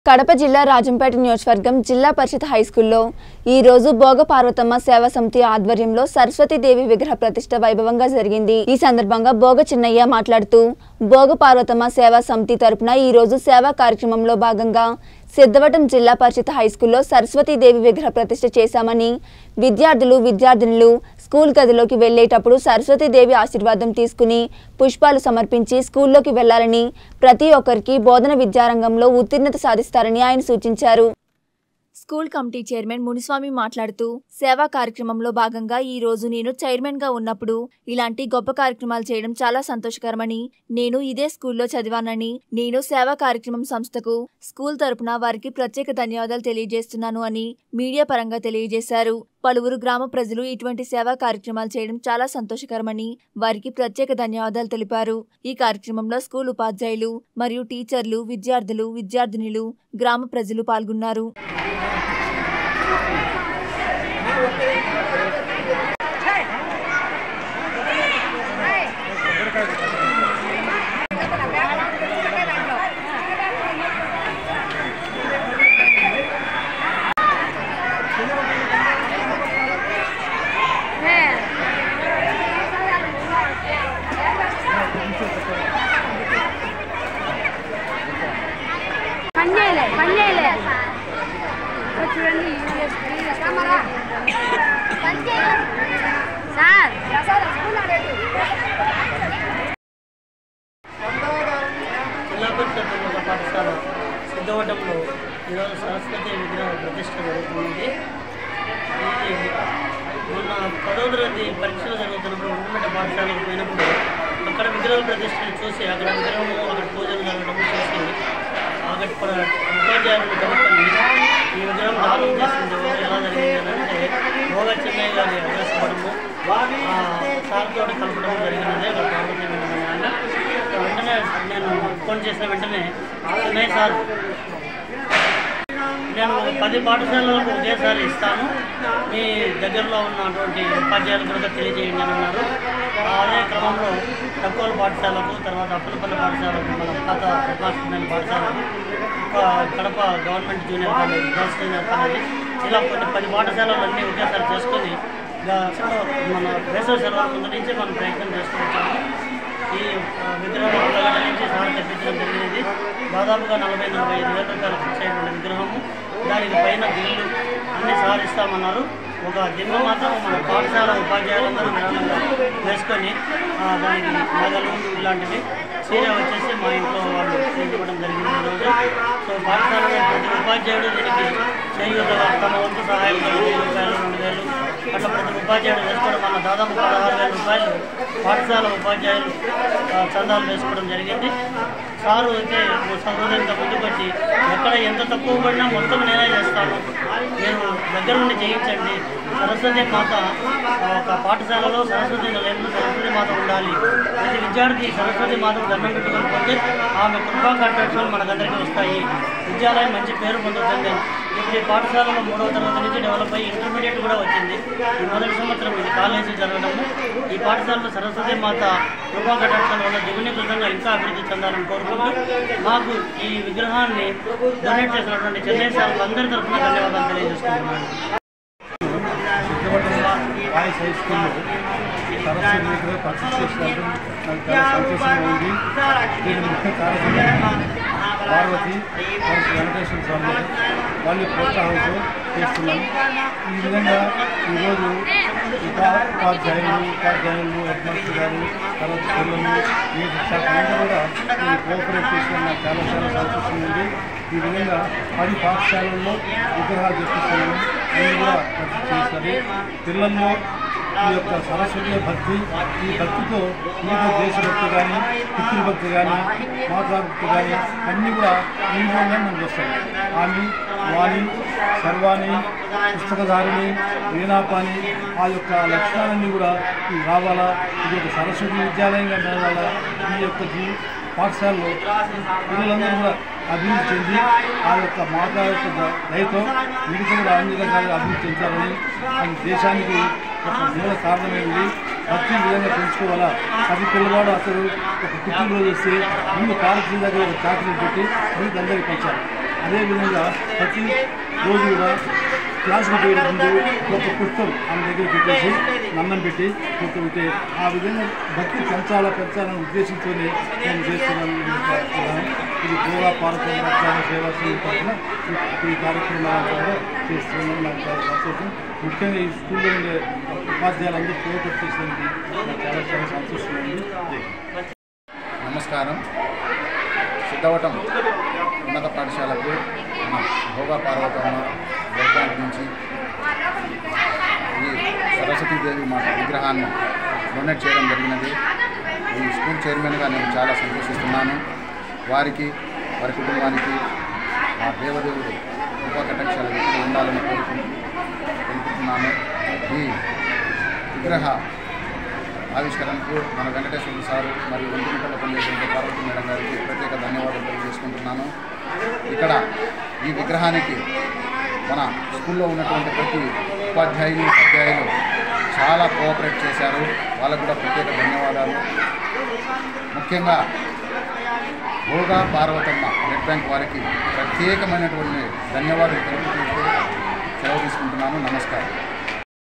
కడప జిల్లా రాజంపేట నియోజకవర్గం జిల్లా పరిషత్ హైస్కూల్లో ఈ రోజు భోగ పార్వతమ్మ సేవా సమితి ఆధ్వర్యంలో సరస్వతీదేవి విగ్రహ ప్రతిష్ట వైభవంగా జరిగింది ఈ సందర్భంగా భోగ చిన్నయ్య మాట్లాడుతూ భోగ పార్వతమ్మ సేవా సమితి తరపున ఈ రోజు సేవా కార్యక్రమంలో భాగంగా సిద్ధవటం జిల్లా పరిషత్ హైస్కూల్లో సరస్వతీదేవి విగ్రహ ప్రతిష్ట చేశామని విద్యార్థులు విద్యార్థినులు స్కూల్ గదిలోకి వెళ్లేటప్పుడు సరస్వతీదేవి ఆశీర్వాదం తీసుకుని పుష్పాలు సమర్పించి స్కూల్లోకి వెళ్లాలని ప్రతి ఒక్కరికి బోధన విద్యారంగంలో ఉత్తీర్ణత సాధిస్తారని ఆయన సూచించారు స్కూల్ కమిటీ చైర్మన్ మునిస్వామి మాట్లాడుతూ సేవా కార్యక్రమంలో భాగంగా ఈ రోజు నేను చైర్మన్ గా ఉన్నప్పుడు ఇలాంటి గొప్ప కార్యక్రమాలు చేయడం చాలా సంతోషకరమని నేను ఇదే స్కూల్లో చదివానని నేను సేవా కార్యక్రమం సంస్థకు స్కూల్ తరపున వారికి ప్రత్యేక ధన్యవాదాలు తెలియజేస్తున్నాను అని మీడియా పరంగా తెలియజేశారు పలువురు గ్రామ ప్రజలు ఇటువంటి సేవా కార్యక్రమాలు చేయడం చాలా సంతోషకరమని వారికి ప్రత్యేక ధన్యవాదాలు తెలిపారు ఈ కార్యక్రమంలో స్కూల్ ఉపాధ్యాయులు మరియు టీచర్లు విద్యార్థులు విద్యార్థినులు గ్రామ ప్రజలు పాల్గొన్నారు పని చేయలే పని చేయలే ఇక్కడ చూడండి కెమెరా పని చేయలే సార్ జిల్లా పరిషత్ ఉన్నత పాఠశాల సిద్ధవటంలో ఈరోజు సరస్వతి విగ్రహ ప్రతిష్ట జరుగుతుంది ఇది మొన్న పదవ తరగతి పరీక్షలు జరుగుతున్నప్పుడు ఉన్నత పాఠశాలకు పోయినప్పుడు అక్కడ విగ్రహ ప్రతిష్టను చూసి అక్కడ విగ్రహము అక్కడ పూజలు జరగడం చూసి అక్కడ ప్ర- ఉపాధ్యాయులను కనుక్కొని ఈ విగ్రహం దానం చేసింది ఎవరు ఎలా జరిగింది అని అంటే భోగ చెన్నయ్య గారి అభ్యాసపడము సార్తో కలపడం జరిగినది అక్కడ పార్వతీ ఆయన వెంటనే నేను ఫోన్ చేసిన వెంటనే చెన్నై సార్ నేను ఒక పది పాఠశాలలకు ఒకేసారి ఇస్తాను మీ దగ్గరలో ఉన్నటువంటి ఉపాధ్యాయులు కూడా తెలియజేయండి అని అన్నారు అదే క్రమంలో తక్కువ పాఠశాలకు తర్వాత అప్పలపల్లి పాఠశాలకు మన పాత ప్రకాశమైన పాఠశాలకు ఒక Kadapa government junior college girls junior college ఇలా కొన్ని పది పాఠశాలలన్నీ ఒకేసారి చేసుకొని గా- మన వేసవి సెలవుల ముందు నుంచి మనం ప్రయత్నం చేసుకుంటాము ఈ ఆ, విగ్రహం ఉల్లగడ్డ నుంచి సార్ తెప్పించడం జరిగినది దాదాపుగా నలభై నలభై ఐదు వేల రూపాయలు ఖర్చు అయినటువంటి విగ్రహము దానికి పైన బిల్లు అన్నీ సార్ ఇస్తామన్నారు ఒక దిమ్మ మాత్రం మన పాఠశాల ఉపాధ్యాయులందరూ విరాళంగా వేసుకొని ఆ, దానికి నగలు ఇలాంటివి చీర వచ్చేసి మా ఇంట్లో వాళ్ళు చేయించుకోవడం జరిగింది ఈరోజు సో పాఠశాలలో ప్రతి ఉపాధ్యాయుడు దీనికి చేయూతగా తమ వంతు సహాయం వెయ్యి రూపాయలు రెండు వేలు అట్లా ప్రతి ఉపాధ్యాయుడు వేసుకోవడం వల్ల దాదాపు పదహారు వేల రూపాయలు పాఠశాల ఉపాధ్యాయులు ఆ, చందాలు వేసుకోవడం జరిగింది సారు అయితే సహృదయంగా ముందుకు వచ్చి ఎక్కడ ఎంత తక్కువ పడినా మొత్తం నేనే చేస్తాను మీరు దగ్గర నుండి చేయించండి సరస్వతి మాత ఆ, ఒక పాఠశాలలో సరస్వతి నిలయంలో సరస్వతి మాత ఉండాలి ప్రతి విద్యార్థి సరస్వతి మాతకు దండం పెట్టుకొని పోతే ఆమె కృపా కటాక్షాలు మనకందరికీ వస్తాయి విద్యాలయం మంచి పేరు పొందుతుంది ఇప్పుడు ఈ పాఠశాలలో మూడవ తరగతి నుంచి డెవలప్ అయ్యి ఇంటర్మీడియట్ కూడా వచ్చింది ఈ మొదటి సంవత్సరం ఇది కాలేజీ జరగడము ఈ పాఠశాలలో సరస్వతి మాత కృపా కటాక్షాల వల్ల దిగునీకృతంగా ఇంకా అభివృద్ధి చెందాలని కోరుకుంటూ మాకు ఈ విగ్రహాన్ని డొనేట్ చేసినటువంటి చెన్నై సార్లు అందరి తరఫున ధన్యవాదాలు తెలియజేసుకుంటున్నాను సిద్ధపట్నం బాయ్స్ హై స్కూల్లో సరస్వతి విగ్రహ ప్రతిష్ట చేసినందుకు నాకు చాలా సంతోషంగా ఉంది దీని ముఖ్య కారణం పార్వతి మరియు వెంకటేశ్వర స్వామి వాళ్ళు ప్రోత్సాహంతో చేస్తున్నాం ఈ విధంగా ఈరోజు ఉపా ఉపాధ్యాయులు ఉపాధ్యాయులు హెడ్ మాస్టర్ గారు తర్వాత పిల్లలు ఈ శాఖలంతా కూడా ఈ కోఆపరేట్ చేసిన నాకు చాలా చాలా సంతోషంగా ఉంది ఈ విధంగా పది పాఠశాలల్లో విగ్రహాలు తెప్పిస్తున్నాము అవి కూడా ప్రతిష్ఠ చేస్తారు పిల్లల్లో ఈ యొక్క సరస్వతి భక్తి ఈ భక్తితో మీతో దేశభక్తి కానీ పితృభక్తి కానీ మాతృభక్తి కానీ అన్నీ కూడా ఈ విధంగా మనకు వస్తాయి ఆమె వాణి సర్వాణి పుస్తకధారిణి వీణాపాని ఆ యొక్క లక్షణాలన్నీ కూడా ఈ రావాలా ఇది ఒక సరస్వతి విద్యాలయంగా నడవాలా ఈ యొక్క జీ- పాఠశాలలో పిల్లలందరూ కూడా అభివృద్ధి చెంది ఆ యొక్క మాతా యొక్క ద- దయతో మిగతా కూడా అన్ని రకాలుగా అభివృద్ధి చెందాలని మన దేశానికి ఒక మూల కారణమైంది భక్తి ఈ విధంగా పెంచుకోవాలా ప్రతి పిల్లవాడు అసలు ఒక పుట్టినరోజు వస్తే ముందు పాలసీ దగ్గర ఒక చాకరీ పెట్టి మీకు అందరికీ పంచాలి అదేవిధంగా ప్రతి రోజు కూడా క్లాసుకు పోయే ముందు ఒక పుస్తకం ఆమె దగ్గర పెట్టేసి నందం పెట్టి కూర్చోబెట్టి ఆ విధంగా భక్తి పెంచాలా పెంచాలనే ఉద్దేశంతోనే నేను చేస్తున్నాను ఇది చేస్తున్నాను. ఇది గోవా పార్వతం రక్షణ సేవా సంఘం తరఫున ఈ- ఈ కార్యక్రమాలు కూడా చేస్తున్నాను నాకు చాలా సంతోషం ముఖ్యంగా ఈ స్కూల్లో ఉండే ఉపాధ్యాయులందరూ ప్రోత్సహించడానికి నాకు చాలా చాలా సంతోషంగా ఉంది నమస్కారం సిద్ధవటం ఉన్నత పాఠశాలకు మన భోగా పార్వతమ్మ బ్లడ్ బ్యాంక్ నుంచి ఈ సరస్వతీదేవి మా విగ్రహాన్ని డొనేట్ చేయడం జరిగినది ఈ స్కూల్ చైర్మన్గా నేను చాలా సంతోషిస్తున్నాను వారికి వారి కుటుంబానికి ఆ దేవదేవుడు ఉపకటాక్షాల వ్యక్తులు ఉండాలని కోరుకుంటూ తెలుపుతున్నాను ఈ విగ్రహ ఆవిష్కరణకు మన వెంకటేశ్వర సారు మరియు ఒంటిమిట్టలో పనిచేసిన పార్వతి మేడం గారికి ప్రత్యేక ధన్యవాదాలు తెలియజేసుకుంటున్నాను ఇక్కడ ఈ విగ్రహానికి మన స్కూల్లో ఉన్నటువంటి ప్రతి ఉపాధ్యాయులు ఉపాధ్యాయులు చాలా కోఆపరేట్ చేశారు వాళ్ళకు కూడా ప్రత్యేక ధన్యవాదాలు ముఖ్యంగా భోగా పార్వతమ్మ బ్లడ్ బ్యాంక్ వారికి ప్రత్యేకమైనటువంటి ధన్యవాదాలు తెలుపుతూ సెలవు తీసుకుంటున్నాను నమస్కారం